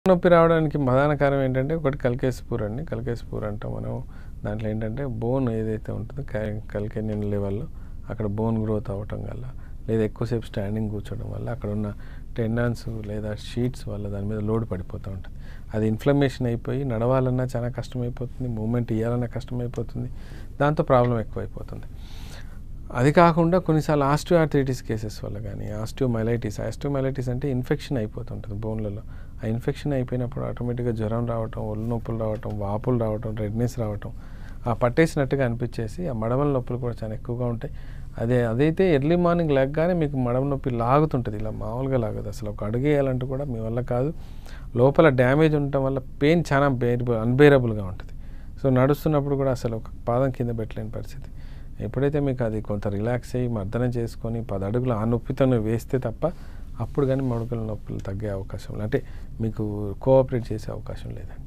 నొప్పి రావడానికి ప్రధాన కారణం ఏంటంటే ఒకటి కల్కేసిపూర్ అండి కల్కేసిపూర్ అంటాం మనం దాంట్లో ఏంటంటే బోన్ ఏదైతే ఉంటుందో కల్కెనియన్ లెవెల్లో అక్కడ బోన్ గ్రోత్ అవ్వటం వల్ల లేదా ఎక్కువసేపు స్టాండింగ్ కూర్చోవడం వల్ల అక్కడ ఉన్న టెండాన్స్ లేదా షీట్స్ వల్ల దాని మీద లోడ్ పడిపోతూ ఉంటుంది అది ఇన్ఫ్లమేషన్ అయిపోయి నడవాలన్నా చాలా కష్టమైపోతుంది మూమెంట్ ఇవ్వాలన్నా కష్టమైపోతుంది దాంతో ప్రాబ్లం ఎక్కువైపోతుంది అది కాకుండా కొన్నిసార్లు ఆస్టియోఆర్థరైటిస్ కేసెస్ వల్ల కానీ ఆస్టియోమైలైటిస్ ఆస్టియోమైలైటిస్ అంటే ఇన్ఫెక్షన్ అయిపోతుంటుంది బోన్లలో ఆ ఇన్ఫెక్షన్ అయిపోయినప్పుడు ఆటోమేటిక్గా జ్వరం రావటం ఒళ్ళు నొప్పులు రావటం వాపులు రావటం రెడ్నెస్ రావటం ఆ పట్టేసినట్టుగా అనిపించేసి ఆ మడమల నొప్పులు కూడా చాలా ఎక్కువగా ఉంటాయి అదే అదైతే ఎర్లీ మార్నింగ్ లెగ్గానే మీకు మడమ నొప్పి లాగుతుంటుంది ఇలా మామూలుగా లాగదు అసలు ఒక అడుగు వేయాలంటే కూడా మీ వల్ల కాదు లోపల డ్యామేజ్ ఉండటం వల్ల పెయిన్ చాలా బేరబుల్ అన్బేరబుల్గా ఉంటుంది సో నడుస్తున్నప్పుడు కూడా అసలు ఒక పాదం కింద పెట్టలేని పరిస్థితి ఎప్పుడైతే మీకు అది కొంత రిలాక్స్ అయ్యి మర్దన చేసుకొని పది అడుగులు ఆ నొప్పితో వేస్తే తప్ప అప్పుడు కానీ మడుకల నొప్పులు తగ్గే అవకాశం లేదు. అంటే మీకు కోఆపరేట్ చేసే అవకాశం లేదండి